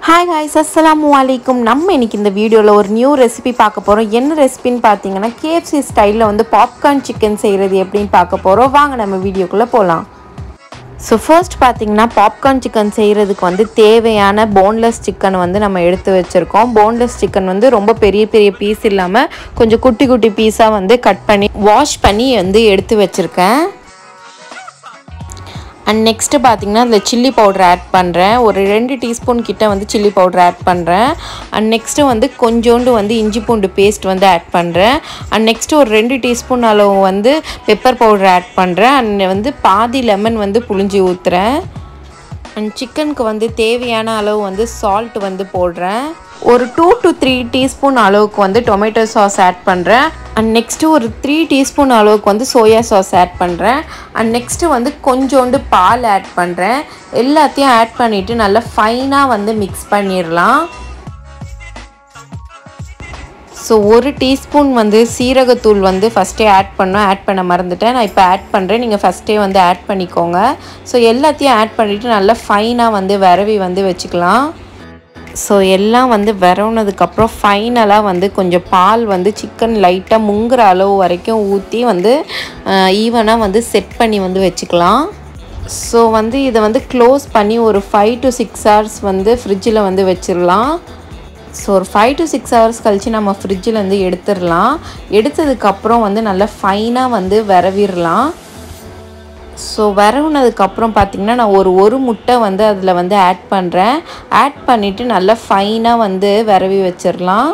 hi ஹாய்ஸ் அஸ்ஸலாமு அலைக்கும் நம்ம இன்னைக்கு இந்த வீடியோவில் ஒரு நியூ ரெசிபி பார்க்க போகிறோம் என்ன ரெசிபின்னு பார்த்தீங்கன்னா கேஎஃப்சி ஸ்டைலில் வந்து பாப்கார்ன் சிக்கன் செய்கிறது எப்படின்னு பார்க்க போகிறோம் வாங்க நம்ம வீடியோக்குள்ளே போகலாம் ஸோ ஃபர்ஸ்ட் பார்த்தீங்கன்னா பாப்கார்ன் சிக்கன் செய்கிறதுக்கு வந்து தேவையான போன்லெஸ் சிக்கன் வந்து நம்ம எடுத்து வச்சுருக்கோம் போன்லெஸ் சிக்கன் வந்து ரொம்ப பெரிய பெரிய பீஸ் இல்லாமல் கொஞ்சம் குட்டி குட்டி பீஸாக வந்து கட் பண்ணி வாஷ் பண்ணி வந்து எடுத்து வச்சுருக்கேன் அண்ட் நெக்ஸ்ட்டு பார்த்தீங்கன்னா அதில் சில்லி பவுடர் ஆட் பண்ணுறேன் ஒரு ரெண்டு டீஸ்பூன் கிட்ட வந்து சில்லி பவுடர் ஆட் பண்ணுறேன் அண்ட் நெக்ஸ்ட்டு வந்து கொஞ்சோண்டு வந்து இஞ்சி பூண்டு பேஸ்ட் வந்து ஆட் பண்ணுறேன் அண்ட் நெக்ஸ்ட்டு ஒரு ரெண்டு டீஸ்பூன் அளவு வந்து பெப்பர் பவுடர் ஆட் பண்ணுறேன் அண்ட் வந்து பாதி லெமன் வந்து புழிஞ்சி ஊற்றுறேன் அண்ட் சிக்கனுக்கு வந்து தேவையான அளவு வந்து சால்ட் வந்து போடுறேன் ஒரு டூ டு த்ரீ டீஸ்பூன் அளவுக்கு வந்து டொமேட்டோ சாஸ் ஆட் பண்ணுறேன் அண்ட் நெக்ஸ்ட்டு ஒரு த்ரீ டீஸ்பூன் அளவுக்கு வந்து சோயா சாஸ் ஆட் பண்ணுறேன் அண்ட் நெக்ஸ்ட்டு வந்து கொஞ்சோண்டு பால் ஆட் பண்ணுறேன் எல்லாத்தையும் ஆட் பண்ணிவிட்டு நல்லா ஃபைனாக வந்து மிக்ஸ் பண்ணிடலாம் ஸோ ஒரு டீஸ்பூன் வந்து சீரகத்தூள் வந்து ஃபஸ்ட்டே ஆட் பண்ணோம் ஆட் பண்ண மறந்துட்டேன் நான் இப்போ ஆட் பண்ணுறேன் நீங்கள் ஃபஸ்ட்டே வந்து ஆட் பண்ணிக்கோங்க ஸோ எல்லாத்தையும் ஆட் பண்ணிவிட்டு நல்லா ஃபைனாக வந்து விரவி வந்து வச்சுக்கலாம் ஸோ எல்லாம் வந்து விரவுனதுக்கப்புறம் ஃபைனலாக வந்து கொஞ்சம் பால் வந்து சிக்கன் லைட்டாக முங்குற அளவு வரைக்கும் ஊற்றி வந்து ஈவனாக வந்து செட் பண்ணி வந்து வச்சுக்கலாம் ஸோ வந்து இதை வந்து க்ளோஸ் பண்ணி ஒரு ஃபைவ் டு சிக்ஸ் ஹவர்ஸ் வந்து ஃப்ரிட்ஜில் வந்து வச்சிடலாம் ஸோ ஒரு ஃபைவ் டு சிக்ஸ் ஹவர்ஸ் கழித்து நம்ம ஃப்ரிட்ஜில் வந்து எடுத்துடலாம் எடுத்ததுக்கப்புறம் வந்து நல்லா ஃபைனாக வந்து விரவிடலாம் ஸோ விரவுனதுக்கப்புறம் பார்த்திங்கன்னா நான் ஒரு ஒரு முட்டை வந்து அதில் வந்து ஆட் பண்ணுறேன் ஆட் பண்ணிவிட்டு நல்லா ஃபைனாக வந்து விரவி வச்சிடலாம்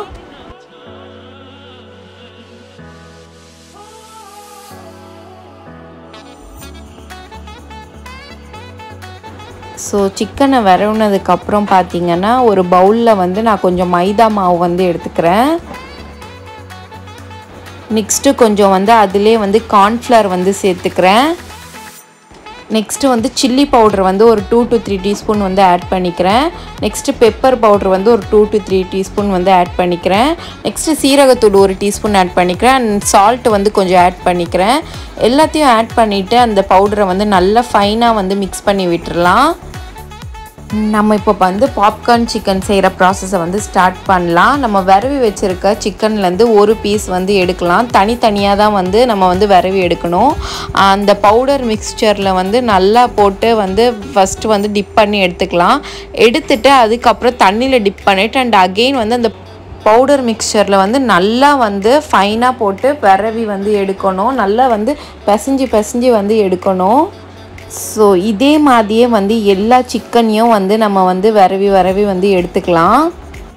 ஸோ சிக்கனை விரவுனதுக்கப்புறம் பார்த்திங்கன்னா ஒரு பவுலில் வந்து நான் கொஞ்சம் மைதா மாவு வந்து எடுத்துக்கிறேன் நெக்ஸ்ட்டு கொஞ்சம் வந்து அதிலே வந்து கார்ன்ஃப்ளவர் வந்து சேர்த்துக்கிறேன் நெக்ஸ்ட்டு வந்து சில்லி பவுடர் வந்து ஒரு டூ டு த்ரீ டீஸ்பூன் வந்து ஆட் பண்ணிக்கிறேன் நெக்ஸ்ட்டு பெப்பர் பவுடர் வந்து ஒரு டூ டு த்ரீ டீஸ்பூன் வந்து ஆட் பண்ணிக்கிறேன் நெக்ஸ்ட்டு சீரகத்தூள் ஒரு டீஸ்பூன் ஆட் பண்ணிக்கிறேன் அண்ட் சால்ட் வந்து கொஞ்சம் ஆட் பண்ணிக்கிறேன் எல்லாத்தையும் ஆட் பண்ணிவிட்டு அந்த பவுடரை வந்து நல்லா ஃபைனாக வந்து மிக்ஸ் பண்ணி விட்டுறலாம் நம்ம இப்போ வந்து பாப்கார்ன் சிக்கன் செய்கிற ப்ராசஸை வந்து ஸ்டார்ட் பண்ணலாம் நம்ம விரவி வச்சுருக்க சிக்கன்லேருந்து ஒரு பீஸ் வந்து எடுக்கலாம் தனித்தனியாக தான் வந்து நம்ம வந்து விரவி எடுக்கணும் அந்த பவுடர் மிக்ஸ்சரில் வந்து நல்லா போட்டு வந்து ஃபஸ்ட்டு வந்து டிப் பண்ணி எடுத்துக்கலாம் எடுத்துட்டு அதுக்கப்புறம் தண்ணியில் டிப் பண்ணிவிட்டு அண்ட் அகெயின் வந்து அந்த பவுடர் மிக்சரில் வந்து நல்லா வந்து ஃபைனாக போட்டு விரவி வந்து எடுக்கணும் நல்லா வந்து பிசைஞ்சு பிசைஞ்சு வந்து எடுக்கணும் ஸோ இதே மாதிரியே வந்து எல்லா சிக்கனையும் வந்து நம்ம வந்து விரவி விரவி வந்து எடுத்துக்கலாம்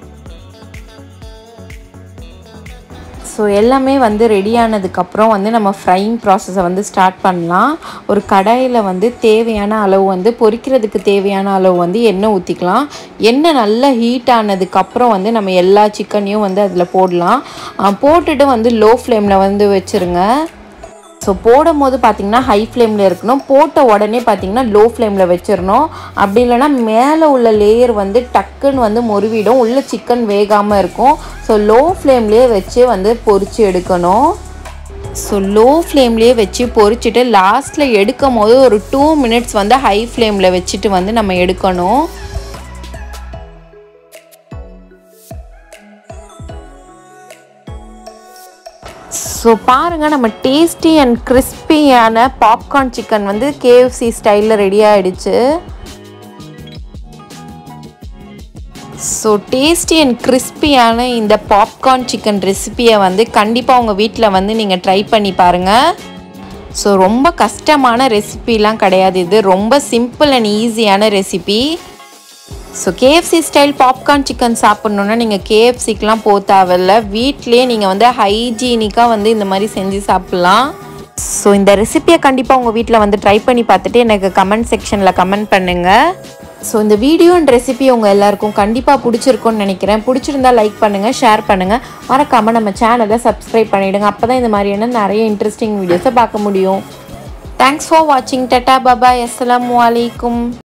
ஸோ எல்லாமே வந்து ரெடி ஆனதுக்கப்புறம் வந்து நம்ம ஃப்ரைங் ப்ராசஸை வந்து ஸ்டார்ட் பண்ணலாம் ஒரு கடாயில் வந்து தேவையான அளவு வந்து பொரிக்கிறதுக்கு தேவையான அளவு வந்து எண்ணெய் ஊற்றிக்கலாம் எண்ணெய் நல்லா ஹீட் ஆனதுக்கப்புறம் வந்து நம்ம எல்லா சிக்கனையும் வந்து அதில் போடலாம் போட்டுட்டு வந்து லோ ஃப்ளேமில் வந்து வச்சுருங்க ஸோ போடும் போது பார்த்திங்கன்னா ஹை ஃப்ளேமில் இருக்கணும் போட்ட உடனே பார்த்திங்கன்னா லோ ஃப்ளேமில் வச்சிடணும் அப்படி இல்லைனா மேலே உள்ள லேயர் வந்து டக்குன்னு வந்து முறிவிடும் உள்ள சிக்கன் வேகாமல் இருக்கும் ஸோ லோ ஃப்ளேம்லேயே வச்சு வந்து பொரித்து எடுக்கணும் ஸோ லோ ஃப்ளேம்லேயே வச்சு பொரிச்சிட்டு லாஸ்ட்டில் எடுக்கும் போது ஒரு டூ மினிட்ஸ் வந்து ஹை ஃப்ளேமில் வச்சுட்டு வந்து நம்ம எடுக்கணும் ஸோ பாருங்கள் நம்ம டேஸ்டி அண்ட் கிறிஸ்பியான பாப்கார்ன் சிக்கன் வந்து கேஎஃப்சி ஸ்டைலில் ரெடி ஆகிடுச்சு ஸோ டேஸ்டி அண்ட் கிறிஸ்பியான இந்த பாப்கார்ன் சிக்கன் ரெசிப்பியை வந்து கண்டிப்பாக உங்கள் வீட்டில் வந்து நீங்கள் ட்ரை பண்ணி பாருங்கள் ஸோ ரொம்ப கஷ்டமான ரெசிபிலாம் கிடையாது இது ரொம்ப சிம்பிள் அண்ட் ஈஸியான recipe so KFC style popcorn chicken சாப்பிட்ணுன்னா நீங்கள் கேஎஃப்சிக்கெலாம் போக தேவையில்ல வீட்லேயே நீங்கள் வந்து ஹைஜீனிக்காக வந்து இந்த மாதிரி செஞ்சு சாப்பிட்லாம் ஸோ இந்த ரெசிப்பியை கண்டிப்பாக உங்கள் வீட்டில் வந்து ட்ரை பண்ணி பார்த்துட்டு எனக்கு கமெண்ட் செக்ஷனில் கமெண்ட் பண்ணுங்கள் ஸோ இந்த வீடியோ அண்ட் ரெசிபி உங்கள் எல்லாருக்கும் கண்டிப்பாக பிடிச்சிருக்கும்னு நினைக்கிறேன் பிடிச்சிருந்தா லைக் பண்ணுங்கள் ஷேர் பண்ணுங்கள் மறக்காமல் நம்ம சேனலை சப்ஸ்கிரைப் பண்ணிவிடுங்க அப்போ தான் இந்த மாதிரியான நிறைய இன்ட்ரெஸ்டிங் வீடியோஸை பார்க்க முடியும் தேங்க்ஸ் ஃபார் வாட்சிங் டட்டா பாபாய் அஸ்லாம் வலைக்கும்